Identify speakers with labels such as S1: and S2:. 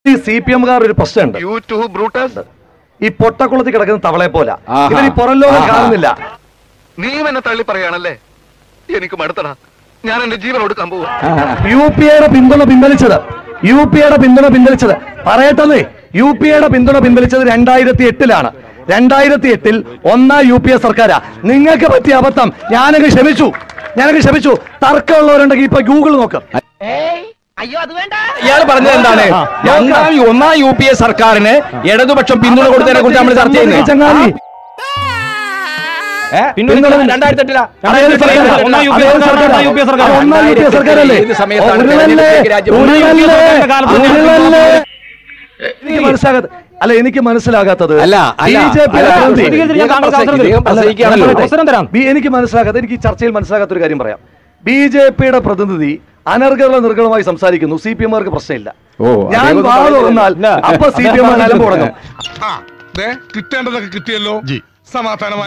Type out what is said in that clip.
S1: ഈ C P എംകാർ ഒരു പ്രശ്നമുണ്ട്
S2: യു ടു ബ്രൂട്ടസ്
S1: ഈ പൊട്ടക്കുളത്തിൽ കിടക്കുന്ന തവളെ പോലെ
S3: ആഹാ.
S1: ഇവർ ഈ പുറം ലോകം
S3: ആഹാ.
S1: കാണുന്നില്ല
S2: നീ എന്നെ തള്ളി പറയാണല്ലേ എനിക്ക് മടുത്തടാ ഞാൻ എന്റെ ജീവൻ കൊടുക്കാൻ പോവാ
S1: യു പി എയുടെ പിന്തുണ പിൻവലിച്ചത് യു പി എയുടെ പിന്തുണ പിൻവലിച്ചത് പറയട്ടെന്നേ യു പി എയുടെ പിന്തുണ പിൻവലിച്ചത് രണ്ടായിരത്തി എട്ടിലാണ് രണ്ടായിരത്തി എട്ടിൽ ഒന്നാം യു പി എ സർക്കാരാ നിങ്ങൾക്ക് പറ്റിയ അബദ്ധം ഞാനങ്ങ് ക്ഷമിച്ചു ഞാനങ്ങ് ക്ഷമിച്ചു തർക്കമുള്ളവരുണ്ടെങ്കിൽ ഇപ്പൊ ഗൂഗിൾ നോക്ക്
S3: ഇയാൾ പറഞ്ഞത് എന്താണ്
S1: ആ.
S3: ഒന്നാം ഒന്നാം യു പി എ സർക്കാരിന് ഇടതുപക്ഷം പിന്തുണ കൊടുത്തതിനെ കുറിച്ച് നമ്മൾ ചർച്ച ചെയ്യുന്നത്
S1: ചങ്ങാതി
S3: ഏ?
S1: പിന്തുണ
S3: രണ്ടായിരത്തി എട്ടിലാ
S1: അതായത് സർക്കാർ.
S3: ഒന്നാം യു പി എ
S1: അതായത്
S3: സർക്കാർ,
S1: സർക്കാർ.
S3: ഒന്നാം യു പി എ സർക്കാർ.
S1: അത് ഒന്നാം യു പി എ സർക്കാരല്ലേ
S3: ഏത് സമയത്താണ്
S1: ഉരുളല്ലേ?
S3: തെരഞ്ഞെടുപ്പിലേക്ക് രാജ്യം-
S1: ഉരുളല്ലേ?
S3: ഒന്നാം യു പി എ സർക്കാരിന്റെ കാലത്ത്
S1: ഉരുളല്ലേ? എനിക്ക് മനസ്സിലാകാത്ത അല്ല എനിക്ക് മനസ്സിലാകാത്തത്
S3: അല്ല, അല്ല,
S1: BJP
S3: അല്ല,
S1: പ്രതിനിധി-
S3: പ്രതികരിച്ച് ഞാൻ താങ്കൾക്ക് അവസരം തരും.
S1: അല്ല,
S3: പ്രസംഗിക്കുകയാണല്ലോ.
S1: പറയട്ടെ.
S3: അവസരം തരാം.
S1: ബി- എനിക്ക് മനസ്സിലാകാത്ത എനിക്ക് ഈ ചർച്ചയിൽ മനസ്സിലാകാത്ത ഒരു കാര്യം പറയാം ബി ജെ പിയുടെ പ്രതിനിധി അനർഗള നിർഗളമായി സംസാരിക്കുന്നു സി പി എമാർക്ക് പ്രശ്നമില്ല
S3: ഓ,
S1: ഞാൻ
S3: അദ്ദേഹം
S1: വാ
S3: പറയുന്നത്
S1: തുറന്നാൽ
S3: ഇല്ല.
S1: അപ്പൊ സി പി എം അലമ്പ് തുടങ്ങും
S4: കിട്ടേണ്ടതൊക്കെ കിട്ടിയല്ലോ സമാധാനം